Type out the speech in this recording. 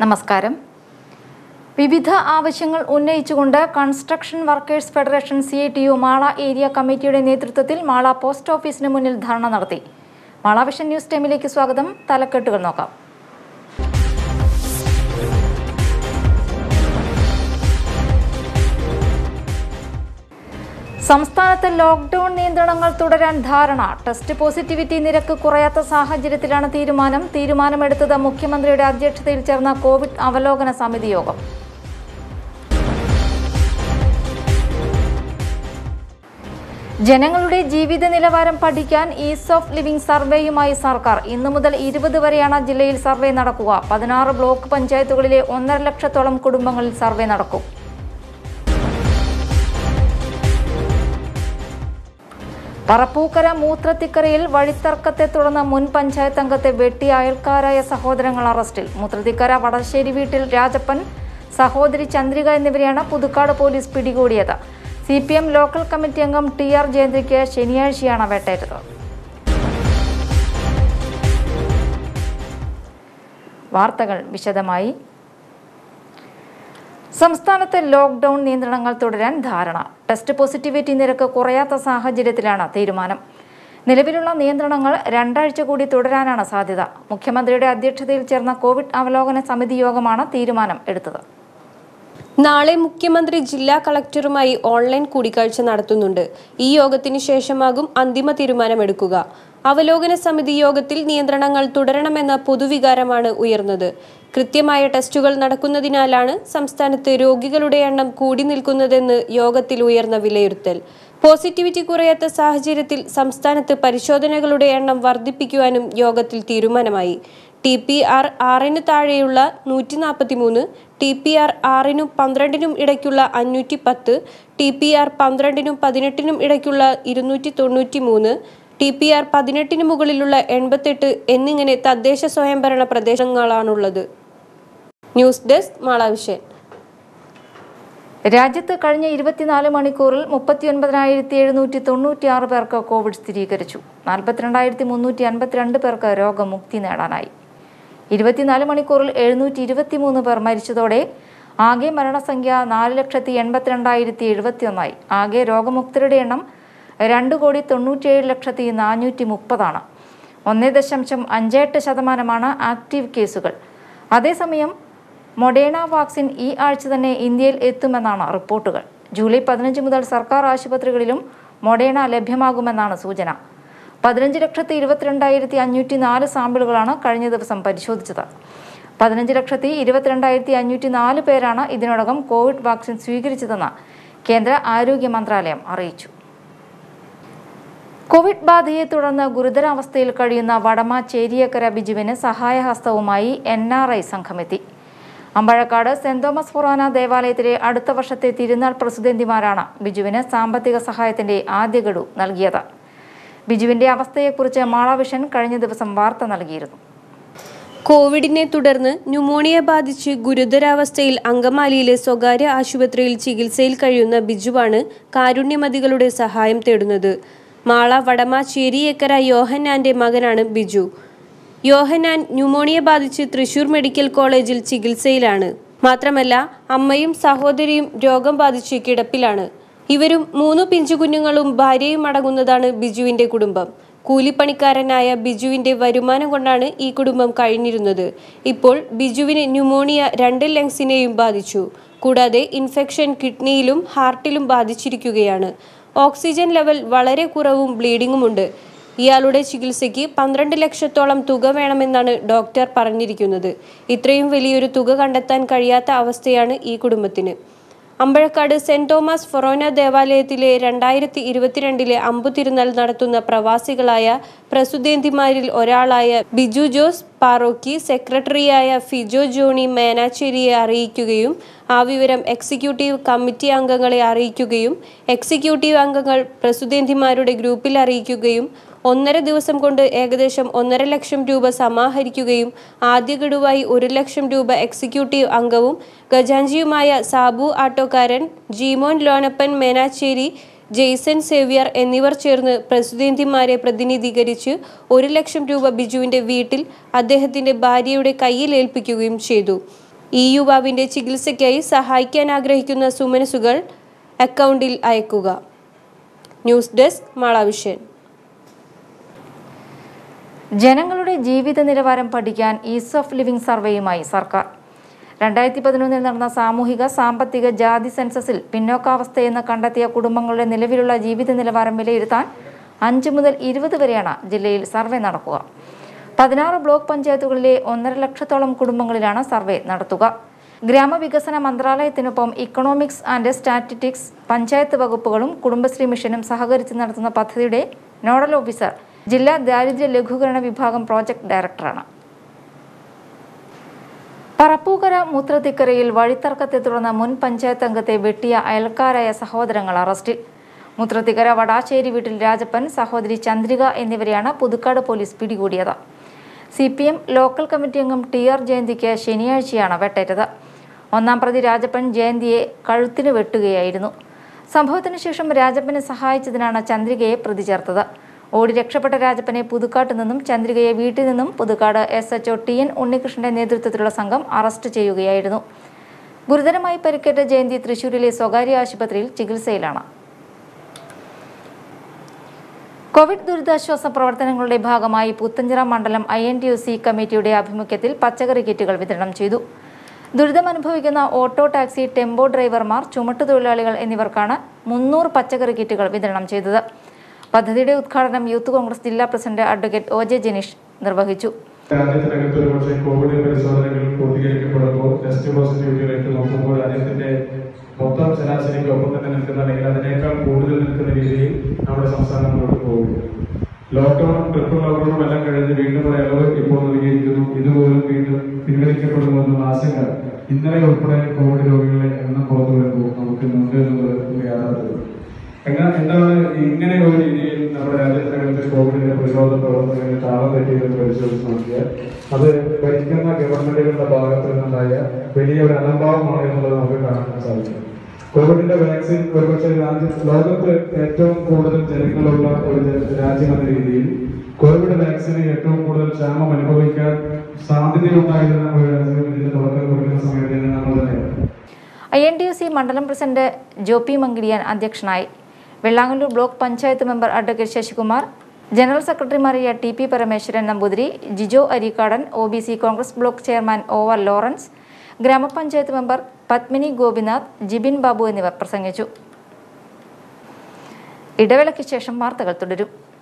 നമസ്കാരം വിവിധ ആവശ്യങ്ങൾ ഉന്നയിച്ചുകൊണ്ട് construction workers federation C I T U Mala area കമ്മിറ്റിയുടെ നേതൃത്വത്തിൽ മാള പോസ്റ്റ് ഓഫീസിന് മുന്നിൽ ധർണ നടത്തി മാള വിഷൻ ന്യൂസ് ടൈമിലേക്ക് സ്വാഗതം തലക്കെട്ടുകൾ നോക്കാം സംസ്ഥാനത്ത് ലോക്ക്ഡൌൺ നിയന്ത്രണങ്ങൾ തുടരാൻ ധാരണ ടെസ്റ്റ് പോസിറ്റിവിറ്റി നിരക്ക് കുറയാത്ത സാഹചര്യത്തിലാണ് തീരുമാനം തീരുമാനമെടുത്തത് മുഖ്യമന്ത്രിയുടെ അധ്യക്ഷതയിൽ ചേർന്ന കോവിഡ് അവലോകന സമിതി യോഗം ജനങ്ങളുടെ ജീവിത നിലവാരം പഠിക്കാൻ ഈസ് ഓഫ് ലിവിംഗ് സർവേയുമായി സർക്കാർ ഇന്നു മുതൽ ഇരുപത് വരെയാണ് ജില്ലയിൽ സർവേ നടക്കുക പതിനാറ് ബ്ലോക്ക് പഞ്ചായത്തുകളിലെ ഒന്നര ലക്ഷത്തോളം കുടുംബങ്ങളിൽ സർവേ നടക്കും പറപ്പൂക്കര മൂത്രത്തിക്കരയിൽ വഴിത്തർക്കത്തെ തുടർന്ന് മുൻ പഞ്ചായത്ത് അംഗത്തെ വെട്ടി അയൽക്കാരായ സഹോദരങ്ങൾ അറസ്റ്റിൽ മൂത്രത്തിക്കര വടശ്ശേരി വീട്ടിൽ രാജപ്പൻ സഹോദരി ചന്ദ്രിക എന്നിവരെയാണ് പുതുക്കാട് പോലീസ് പിടികൂടിയത് C P M local committee അംഗം ടി ആർ ജയന്തിക്ക് ശനിയാഴ്ചയാണ് വേട്ടേറ്റത് വാർത്തകൾ വിശദമായി സംസ്ഥാനത്ത് ലോക്ക്ഡൌൺ നിയന്ത്രണങ്ങൾ തുടരാൻ ധാരണ ടെസ്റ്റ് പോസിറ്റിവിറ്റി നിരക്ക് കുറയാത്ത സാഹചര്യത്തിലാണ് തീരുമാനം നിലവിലുള്ള നിയന്ത്രണങ്ങൾ രണ്ടാഴ്ച കൂടി തുടരാനാണ് സാധ്യത മുഖ്യമന്ത്രിയുടെ അധ്യക്ഷതയിൽ ചേർന്ന കോവിഡ് അവലോകന സമിതി യോഗമാണ് തീരുമാനം എടുത്തത് നാളെ മുഖ്യമന്ത്രി ജില്ലാ കളക്ടറുമായി ഓൺലൈൻ കൂടിക്കാഴ്ച നടത്തുന്നുണ്ട് ഈ യോഗത്തിന് ശേഷമാകും അന്തിമ തീരുമാനമെടുക്കുക അവലോകന സമിതി യോഗത്തിൽ നിയന്ത്രണങ്ങൾ തുടരണമെന്ന പൊതുവികാരമാണ് ഉയർന്നത് കൃത്യമായ ടെസ്റ്റുകൾ നടക്കുന്നതിനാലാണ് സംസ്ഥാനത്ത് രോഗികളുടെ എണ്ണം കൂടി നിൽക്കുന്നതെന്ന് യോഗത്തിൽ ഉയർന്ന വിലയിരുത്തൽ പോസിറ്റിവിറ്റി കുറയാത്ത സാഹചര്യത്തിൽ സംസ്ഥാനത്ത് പരിശോധനകളുടെ എണ്ണം വർദ്ധിപ്പിക്കുവാനും യോഗത്തിൽ തീരുമാനമായി ടി പി ആർ ആറിന് താഴെയുള്ള നൂറ്റി നാൽപ്പത്തി മൂന്ന് ടി പി ആർ ആറിനും പന്ത്രണ്ടിനും ഇടയ്ക്കുള്ള അഞ്ഞൂറ്റി പത്ത് ടി പി ആർ പന്ത്രണ്ടിനും പതിനെട്ടിനും ഇടയ്ക്കുള്ള ഇരുന്നൂറ്റി തൊണ്ണൂറ്റി മൂന്ന് ടി പി ആർ പതിനെട്ടിന് മുകളിലുള്ള എൺപത്തെട്ട് എന്നിങ്ങനെ തദ്ദേശ സ്വയംഭരണ പ്രദേശങ്ങളാണുള്ളത് ന്യൂസ് ഡെസ്ക് മാളാവിഷൻ രാജ്യത്ത് കഴിഞ്ഞ ഇരുപത്തിനാല് മണിക്കൂറിൽ മുപ്പത്തിയൊൻപതിനായിരത്തി എഴുന്നൂറ്റി തൊണ്ണൂറ്റിയാറ് പേർക്ക് കോവിഡ് സ്ഥിരീകരിച്ചു നാൽപ്പത്തിരണ്ടായിരത്തി മുന്നൂറ്റി അൻപത്തിരണ്ട് പേർക്ക് രോഗമുക്തി നേടാനായി ഇരുപത്തിനാല് മണിക്കൂറിൽ എഴുന്നൂറ്റി ഇരുപത്തിമൂന്ന് പേർ മരിച്ചതോടെ ആകെ മരണസംഖ്യ നാല് ലക്ഷത്തി എൺപത്തിരണ്ടായിരത്തി എഴുപത്തിയൊന്നായി ആകെ രോഗമുക്തരുടെ എണ്ണം രണ്ട് കോടി തൊണ്ണൂറ്റിയേഴ് ലക്ഷത്തി നാനൂറ്റി മുപ്പതാണ് ഒന്നേ ദശാംശം അഞ്ചെട്ട് ശതമാനമാണ് ആക്റ്റീവ് കേസുകൾ അതേസമയം മൊഡേണ വാക്സിൻ ഈ ആഴ്ച തന്നെ ഇന്ത്യയിൽ എത്തുമെന്നാണ് റിപ്പോർട്ടുകൾ ജൂലൈ പതിനഞ്ച് മുതൽ സർക്കാർ ആശുപത്രികളിലും മൊഡേണ ലഭ്യമാകുമെന്നാണ് സൂചന പതിനഞ്ച് ലക്ഷത്തി ഇരുപത്തിരണ്ടായിരത്തി അഞ്ഞൂറ്റി നാല് സാമ്പിളുകളാണ് കഴിഞ്ഞ ദിവസം പരിശോധിച്ചത് പതിനഞ്ച് ലക്ഷത്തി ഇരുപത്തിരണ്ടായിരത്തി അഞ്ഞൂറ്റി നാല് പേരാണ് ഇതിനോടകം കോവിഡ് വാക്സിൻ സ്വീകരിച്ചതെന്ന് കേന്ദ്ര ആരോഗ്യ മന്ത്രാലയം അറിയിച്ചു കോവിഡ് ബാധയെ തുടർന്ന് ഗുരുതരാവസ്ഥയിൽ കഴിയുന്ന വടമ ചേരിയക്കര ബിജുവിന് സഹായഹസ്തവുമായി എൻ ആർ ഐ സംഘമെത്തി അമ്പഴക്കാട് സെന്റ് തോമസ് ഫൊറാന ദേവാലയത്തിലെ അടുത്ത വർഷത്തെ തിരുനാൾ പ്രസിദ്ധന്തിമാരാണ് ബിജുവിന് സാമ്പത്തിക സഹായത്തിന്റെ ആദ്യ ഗഡു നൽകിയത് ബിജുവിന്റെ അവസ്ഥയെക്കുറിച്ച് മാളവിഷൻ കഴിഞ്ഞ ദിവസം വാർത്ത നൽകിയിരുന്നു കോവിഡിനെ തുടർന്ന് ന്യൂമോണിയ ബാധിച്ച് ഗുരുതരാവസ്ഥയിൽ അങ്കമാലിയിലെ സ്വകാര്യ ആശുപത്രിയിൽ ചികിത്സയിൽ കഴിയുന്ന ബിജുവാണ് കാരുണ്യമതികളുടെ സഹായം തേടുന്നത് മാള വടമ ചേരിയേക്കര യോഹന്നാന്റെ മകനാണ് ബിജു യോഹന്നാൻ ന്യൂമോണിയ ബാധിച്ച് തൃശൂർ മെഡിക്കൽ കോളേജിൽ ചികിത്സയിലാണ് മാത്രമല്ല അമ്മയും സഹോദരിയും രോഗം ബാധിച്ച് കിടപ്പിലാണ് ഇവരും മൂന്നു പിഞ്ചുകുഞ്ഞുങ്ങളും ഭാര്യയും അടങ്ങുന്നതാണ് ബിജുവിന്റെ കുടുംബം കൂലിപ്പണിക്കാരനായ ബിജുവിന്റെ വരുമാനം കൊണ്ടാണ് ഈ കുടുംബം കഴിഞ്ഞിരുന്നത് ഇപ്പോൾ ബിജുവിന് ന്യൂമോണിയ രണ്ട് ലങ്സിനെയും ബാധിച്ചു കൂടാതെ ഇൻഫെക്ഷൻ കിഡ്നിയിലും ഹാർട്ടിലും ബാധിച്ചിരിക്കുകയാണ് ഓക്സിജൻ ലെവൽ വളരെ കുറവും ബ്ലീഡിങ്ങുമുണ്ട് ഇയാളുടെ ചികിത്സയ്ക്ക് പന്ത്രണ്ട് ലക്ഷത്തോളം തുക വേണമെന്നാണ് ഡോക്ടർ പറഞ്ഞിരിക്കുന്നത് ഇത്രയും വലിയൊരു തുക കണ്ടെത്താൻ കഴിയാത്ത അവസ്ഥയാണ് ഈ കുടുംബത്തിന് അമ്പഴക്കാട് സെന്റ് തോമസ് ഫൊറോന ദേവാലയത്തിലെ രണ്ടായിരത്തി ഇരുപത്തിരണ്ടിലെ അമ്പുതിരുന്നാൾ നടത്തുന്ന പ്രവാസികളായ പ്രസുദേന്തിമാരിൽ ഒരാളായ ബിജു ജോസ് പാറോക്കി സെക്രട്ടറിയായ ഫിജോ ജോണി മേനാച്ചേരിയെ അറിയിക്കുകയും ആ വിവരം എക്സിക്യൂട്ടീവ് കമ്മിറ്റി അംഗങ്ങളെ അറിയിക്കുകയും എക്സിക്യൂട്ടീവ് അംഗങ്ങൾ പ്രസുദേന്തിമാരുടെ ഗ്രൂപ്പിൽ അറിയിക്കുകയും ഒന്നര ദിവസം കൊണ്ട് ഏകദേശം ഒന്നര ലക്ഷം രൂപ സമാഹരിക്കുകയും ആദ്യ ഗഡുവായി ഒരു ലക്ഷം രൂപ എക്സിക്യൂട്ടീവ് അംഗവും ഖജാൻജിയുമായ സാബു ആട്ടോക്കാരൻ ജീമോൻ ലോനപ്പൻ മേനാച്ചേരി ജെയ്സൺ സേവ്യർ എന്നിവർ ചേർന്ന് പ്രസിദ്ധേന്തിമാരെ പ്രതിനിധീകരിച്ച് ഒരു ലക്ഷം രൂപ ബിജുവിന്റെ വീട്ടിൽ അദ്ദേഹത്തിന്റെ ഭാര്യയുടെ കയ്യിൽ ഏൽപ്പിക്കുകയും ചെയ്തു ഈ യുവാവിന്റെ ചികിത്സയ്ക്കായി സഹായിക്കാൻ ആഗ്രഹിക്കുന്ന സുമനസുകൾ അക്കൗണ്ടിൽ അയക്കുക ന്യൂസ് ഡെസ്ക് മാളാവിഷ്യൻ ജനങ്ങളുടെ ജീവിത നിലവാരം പഠിക്കാൻ ഈസ് ഓഫ് ലിവിംഗ് സർവേയുമായി സർക്കാർ രണ്ടായിരത്തി പതിനൊന്നിൽ നടന്ന സാമൂഹിക സാമ്പത്തിക ജാതി സെൻസസിൽ പിന്നോക്കാവസ്ഥയെന്ന് കണ്ടെത്തിയ കുടുംബങ്ങളുടെ നിലവിലുള്ള ജീവിത നിലവാരം വിലയിരുത്താൻ അഞ്ച് മുതൽ ഇരുപത് വരെയാണ് ജില്ലയിൽ സർവേ നടക്കുക പതിനാറ് ബ്ലോക്ക് പഞ്ചായത്തുകളിലെ ഒന്നര ലക്ഷത്തോളം കുടുംബങ്ങളിലാണ് സർവേ നടത്തുക ഗ്രാമവികസന മന്ത്രാലയത്തിനൊപ്പം ഇക്കണോമിക്സ് ആൻഡ് സ്റ്റാറ്റിസ്റ്റിക്സ് പഞ്ചായത്ത് വകുപ്പുകളും കുടുംബശ്രീ മിഷനും സഹകരിച്ച് നടത്തുന്ന പദ്ധതിയുടെ നോഡൽ ഓഫീസർ ജില്ലാ ദാരിദ്ര്യ ലഘൂകരണ വിഭാഗം പ്രോജക്ട് ഡയറക്ടറാണ് പറപ്പൂക്കര മൂത്രത്തിക്കരയിൽ വഴിത്തർക്കത്തെ തുടർന്ന് മുൻ പഞ്ചായത്ത് അംഗത്തെ വെട്ടിയ അയൽക്കാരായ സഹോദരങ്ങൾ അറസ്റ്റിൽ മൂത്രത്തിക്കര വടാശ്ശേരി വീട്ടിൽ രാജപ്പൻ സഹോദരി ചന്ദ്രിക എന്നിവരെയാണ് പുതുക്കാട് പോലീസ് പിടികൂടിയത് C P M local committee അംഗം ടി ആർ ജയന്തിക്ക് ശനിയാഴ്ചയാണ് വെട്ടേറ്റത് ഒന്നാം പ്രതി രാജപ്പൻ ജയന്തിയെ കഴുത്തിന് വെട്ടുകയായിരുന്നു സംഭവത്തിന് ശേഷം രാജപ്പനെ സഹായിച്ചതിനാണ് ചന്ദ്രികയെ പ്രതി ചേർത്തത് ഓടി രക്ഷപ്പെട്ട രാജപ്പനെ പുതുക്കാട്ട് നിന്നും ചന്ദ്രികയെ വീട്ടിൽ നിന്നും Puthukkad S H O T N ഉണ്ണികൃഷ്ണന്റെ നേതൃത്വത്തിലുള്ള സംഘം അറസ്റ്റ് ചെയ്യുകയായിരുന്നു ഗുരുതരമായി പരിക്കേറ്റ ജയന്തി തൃശൂരിലെ സ്വകാര്യ ആശുപത്രിയിൽ ചികിത്സയിലാണ് കോവിഡ് ദുരിതാശ്വാസ പ്രവർത്തനങ്ങളുടെ ഭാഗമായി പുത്തഞ്ചിറ മണ്ഡലം I N T U C കമ്മിറ്റിയുടെ ആഭിമുഖ്യത്തിൽ പച്ചക്കറി കിറ്റുകൾ വിതരണം ചെയ്തു ദുരിതമനുഭവിക്കുന്ന ഓട്ടോ ടാക്സി ടെമ്പോ ഡ്രൈവർമാർ ചുമട്ടുതൊഴിലാളികൾ എന്നിവർക്കാണ് മുന്നൂറ് പച്ചക്കറി കിറ്റുകൾ വിതരണം ചെയ്തത് പദ്ധതിയുടെ ഉദ്ഘാടനം യൂത്ത് കോൺഗ്രസ് ജില്ലാ president advocate O J Janeesh നിർവഹിച്ചു രാജ്യത്തിനകത്ത് ഒരുപക്ഷെ കോവിഡ് പരിശോധനകൾ പൂർത്തീകരിക്കപ്പെടുമ്പോൾ ടെസ്റ്റ് പോസിറ്റിവിറ്റി റേറ്റ് നോക്കുമ്പോൾ രാജ്യത്തിന്റെ മൊത്തം ശരാശരിക്ക് ഒപ്പം തന്നെ നിൽക്കുന്ന അല്ലെങ്കിൽ അതിനേക്കാൾ കൂടുതൽ നിൽക്കുന്ന രീതിയിൽ നമ്മുടെ സംസ്ഥാനം മുന്നോട്ട് പോകുന്നു ലോക്ക്ഡൌണും ട്രിപ്പിൾ ലോക്ക്ഡൌണും എല്ലാം കഴിഞ്ഞ് വീണ്ടും ഒരു ഇളവ് ഇപ്പോൾ നൽകിയിരിക്കുന്നു ഇതുപോലും വീണ്ടും പിൻവലിക്കപ്പെടുമെന്ന ആശങ്ക ഇന്നലെ ഉൾപ്പെടെ കോവിഡ് രോഗികളെ എണ്ണം പുറത്തു വരുമ്പോൾ നമുക്ക് ഉണ്ട് എന്നുള്ളത് ഒരു യാഥാർത്ഥ്യം എന്നാൽ എന്താണ് ഇങ്ങനെ ഒരു രീതിയിൽ നമ്മുടെ രാജ്യത്തിനകത്ത് കോവിഡിന്റെ പ്രതിരോധ പ്രവർത്തനങ്ങൾ താളം തെറ്റിയെന്ന് പരിശോധിച്ച് നോക്കിയാൽ അത് ഭരിക്കുന്ന ഗവൺമെന്റുകളുടെ ഭാഗത്ത് നിന്നുണ്ടായ വലിയ ഒരു അലംഭാവമാണ് എന്നുള്ളത് നമുക്ക് കാണാൻ സാധിക്കും കോവിഡിന്റെ വാക്സിൻ ഒരുപക്ഷെ രാജ്യ ലോകത്ത് ഏറ്റവും കൂടുതൽ ജനങ്ങളുള്ള ഒരു ജ- രാജ്യം എന്ന രീതിയിൽ കോവിഡ് വാക്സിന് ഏറ്റവും കൂടുതൽ ക്ഷാമം അനുഭവിക്കാൻ സാധ്യതയുണ്ടായിരുന്ന ഒരു രാജ്യം ഇതിന്റെ തുടക്കം കുറിക്കുന്ന സമയത്ത് തന്നെ നമ്മൾ തന്നെയാണ് I N T U C മണ്ഡലം പ്രസിഡന്റ് ജോപ്പി മങ്കിടിയാൻ അധ്യക്ഷനായി Vellangallur block panchayat member advocate Sasikumar general സെക്രട്ടറിമാരായ T P Parameswaran Namboothiri Jijo Areekadan O B C Congress block chairman O R Lawrence ഗ്രാമപഞ്ചായത്ത് മെമ്പർ പത്മിനി ഗോപിനാഥ് ജിബിൻ ബാബു എന്നിവർ പ്രസംഗിച്ചു ഇടവേളയ്ക്ക് ശേഷം വാർത്തകൾ തുടരും